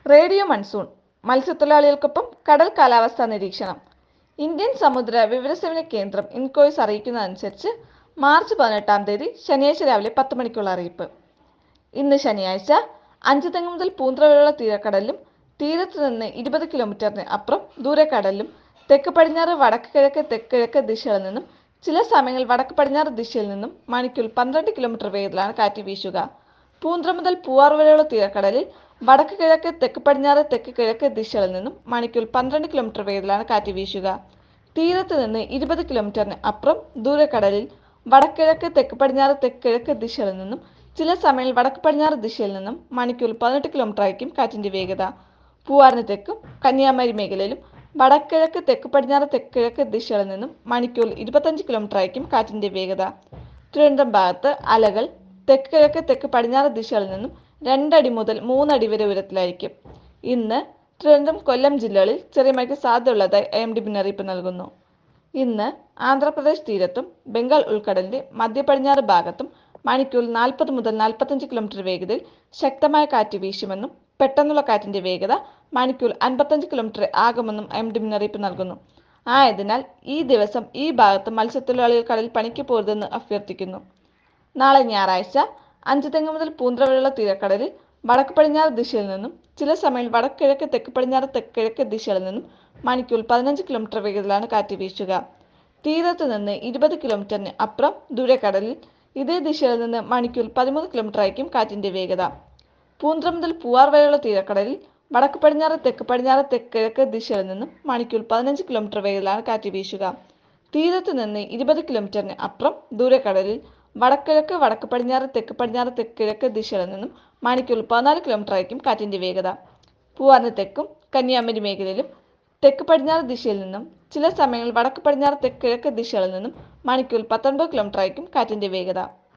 radio monsoon മത്സ്യത്തൊഴിലാളികൾക്കൊപ്പം കടൽ കാലാവസ്ഥാ നിരീക്ഷണം ഇന്ത്യൻ സമുദ്ര വിവരസേവന കേന്ദ്രം ഇൻകോയ്സ് അറിയിക്കുന്നതനുസരിച്ച് മാർച്ച് പതിനെട്ടാം തീയതി ശനിയാഴ്ച രാവിലെ പത്ത് മണിക്കുള്ള അറിയിപ്പ് ഇന്ന് ശനിയാഴ്ച അഞ്ചുതെങ്ങ് മുതൽ പൂന്ത്ര വരെയുള്ള തീരക്കടലിലും തീരത്ത് നിന്ന് ഇരുപത് കിലോമീറ്ററിന് അപ്പുറം ദൂരക്കടലിലും തെക്ക് പടിഞ്ഞാറ് വടക്ക് കിഴക്ക് തെക്ക് കിഴക്ക് ദിശകളിൽ നിന്നും ചില സമയങ്ങളിൽ വടക്ക് പടിഞ്ഞാറ് ദിശയിൽ നിന്നും മണിക്കൂർ പന്ത്രണ്ട് കിലോമീറ്റർ വേഗത്തിലാണ് കാറ്റ് വീശുക പൂന്ത്ര മുതൽ പൂവാർ വരെയുള്ള തീരക്കടലിൽ വടക്ക് കിഴക്ക് തെക്ക് പടിഞ്ഞാറ് തെക്ക് കിഴക്ക് ദിശകളിൽ നിന്നും മണിക്കൂർ പന്ത്രണ്ട് കിലോമീറ്റർ വേഗത്തിലാണ് കാറ്റ് വീശുക തീരത്ത് നിന്ന് ഇരുപത് കിലോമീറ്ററിന് അപ്പുറം ദൂരക്കടലിൽ വടക്കിഴക്ക് തെക്ക് പടിഞ്ഞാറ് തെക്ക് കിഴക്ക് ദിശകളിൽ നിന്നും ചില സമയങ്ങളിൽ വടക്ക് പടിഞ്ഞാറ് ദിശയിൽ നിന്നും മണിക്കൂർ പതിനെട്ട് കിലോമീറ്റർ ആയിരിക്കും കാറ്റിന്റെ വേഗത പൂവാറിന് തെക്കും കന്യാകുമാരി മേഖലയിലും വടക്കിഴക്ക് തെക്ക് പടിഞ്ഞാറ് തെക്ക് കിഴക്ക് ദിശകളിൽ നിന്നും മണിക്കൂർ ഇരുപത്തഞ്ച് കിലോമീറ്റർ ആയിരിക്കും കാറ്റിന്റെ വേഗത തിരുവനന്തപുരം ഭാഗത്ത് അലകൾ തെക്ക് കിഴക്ക് തെക്ക് പടിഞ്ഞാറ് ദിശകളിൽ നിന്നും രണ്ടടി മുതൽ മൂന്നടി വരെ ഉയരത്തിലായിരിക്കും ഇന്ന് തിരുവനന്തപുരം കൊല്ലം ജില്ലകളിൽ ചെറിയ മഴയ്ക്ക് സാധ്യതയുള്ളതായി ഐ എം ഡി മുന്നറിയിപ്പ് നൽകുന്നു ഇന്ന് ആന്ധ്രാപ്രദേശ് തീരത്തും ബംഗാൾ ഉൾക്കടലിന്റെ മധ്യ പടിഞ്ഞാറ് ഭാഗത്തും മണിക്കൂറിൽ നാൽപ്പത് മുതൽ നാൽപ്പത്തഞ്ച് കിലോമീറ്റർ വേഗതയിൽ ശക്തമായ കാറ്റ് വീശുമെന്നും പെട്ടെന്നുള്ള കാറ്റിന്റെ വേഗത മണിക്കൂർ അൻപത്തഞ്ച് കിലോമീറ്റർ ആകുമെന്നും എം ഡി മുന്നറിയിപ്പ് നൽകുന്നു ആയതിനാൽ ഈ ദിവസം ഈ ഭാഗത്ത് മത്സ്യത്തൊഴിലാളികൾ കടലിൽ പണിക്ക് പോരുതെന്ന് അഭ്യർത്ഥിക്കുന്നു നാളെ ഞായറാഴ്ച അഞ്ച് തെങ്ങ് മുതൽ പൂന്ത്ര വരെയുള്ള തീരക്കടലിൽ വടക്ക് പടിഞ്ഞാറ് ദിശയിൽ നിന്നും ചില സമയങ്ങളിൽ വടക്ക് കിഴക്ക് തെക്ക് പടിഞ്ഞാറ് തെക്ക് കിഴക്ക് ദിശകളിൽ നിന്നും മണിക്കൂർ പതിനഞ്ച് കിലോമീറ്റർ വേഗത്തിലാണ് കാറ്റ് വീശുക തീരത്ത് നിന്ന് ഇരുപത് കിലോമീറ്ററിന് അപ്പുറം ദൂരക്കടലിൽ ഇതേ ദിശയിൽ നിന്ന് മണിക്കൂർ പതിമൂന്ന് കിലോമീറ്റർ ആയിരിക്കും കാറ്റിന്റെ വേഗത പൂന്ത്ര മുതൽ പൂവാർ വരെയുള്ള തീരക്കടലിൽ വടക്ക് പടിഞ്ഞാറ് തെക്ക് പടിഞ്ഞാറ് തെക്ക് കിഴക്ക് ദിശയിൽ നിന്നും മണിക്കൂർ പതിനഞ്ച് കിലോമീറ്റർ വേഗത്തിലാണ് കാറ്റ് വീശുക തീരത്ത് നിന്ന് ഇരുപത് കിലോമീറ്ററിന് അപ്പുറം ദൂരക്കടലിൽ വടക്കിഴക്ക് വടക്ക് പടിഞ്ഞാറ് തെക്ക് പടിഞ്ഞാറ് തെക്ക് കിഴക്ക് ദിശയിൽ നിന്നും മണിക്കൂർ പതിനാല് കിലോമീറ്റർ ആയിരിക്കും കാറ്റിന്റെ വേഗത പൂവാറിന് തെക്കും കന്യാകുമാരി മേഖലയിലും തെക്ക് പടിഞ്ഞാറ് ദിശയിൽ നിന്നും ചില സമയങ്ങളിൽ വടക്ക് പടിഞ്ഞാറ് തെക്ക് കിഴക്ക് ദിശകളിൽ നിന്നും മണിക്കൂർ പത്തൊൻപത് കിലോമീറ്റർ ആയിരിക്കും കാറ്റിന്റെ വേഗത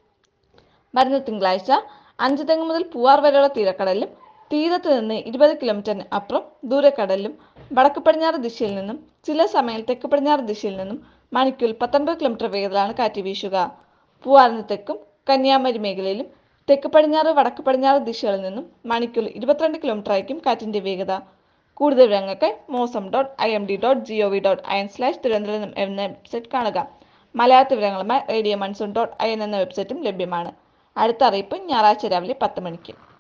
വരുന്ന തിങ്കളാഴ്ച അഞ്ച് തെങ്ങ് മുതൽ പൂവാർ വരെയുള്ള തീരക്കടലിലും തീരത്ത് നിന്ന് ഇരുപത് കിലോമീറ്ററിന് അപ്പുറം ദൂരക്കടലിലും വടക്ക് പടിഞ്ഞാറ് ദിശയിൽ നിന്നും ചില സമയങ്ങളിൽ തെക്ക് പടിഞ്ഞാറ് ദിശയിൽ നിന്നും മണിക്കൂർ പത്തൊൻപത് കിലോമീറ്റർ വേഗത്തിലാണ് കാറ്റ് വീശുക പൂവാറിന് തെക്കും കന്യാകുമാരി മേഖലയിലും തെക്ക് പടിഞ്ഞാറ് വടക്ക് പടിഞ്ഞാറ് ദിശകളിൽ നിന്നും മണിക്കൂർ ഇരുപത്തിരണ്ട് കിലോമീറ്റർ ആയിരിക്കും കാറ്റിന്റെ വേഗത കൂടുതൽ വിവരങ്ങൾക്ക് Mausam dot I M D dot G O V dot I N slash Thiruvananthapuram എന്ന വെബ്സൈറ്റ് കാണുക മലയാള വിവരങ്ങളുമായി radio monsoon dot I N എന്ന വെബ്സൈറ്റും ലഭ്യമാണ് അടുത്ത അറിയിപ്പ് ഞായറാഴ്ച രാവിലെ പത്ത് മണിക്ക്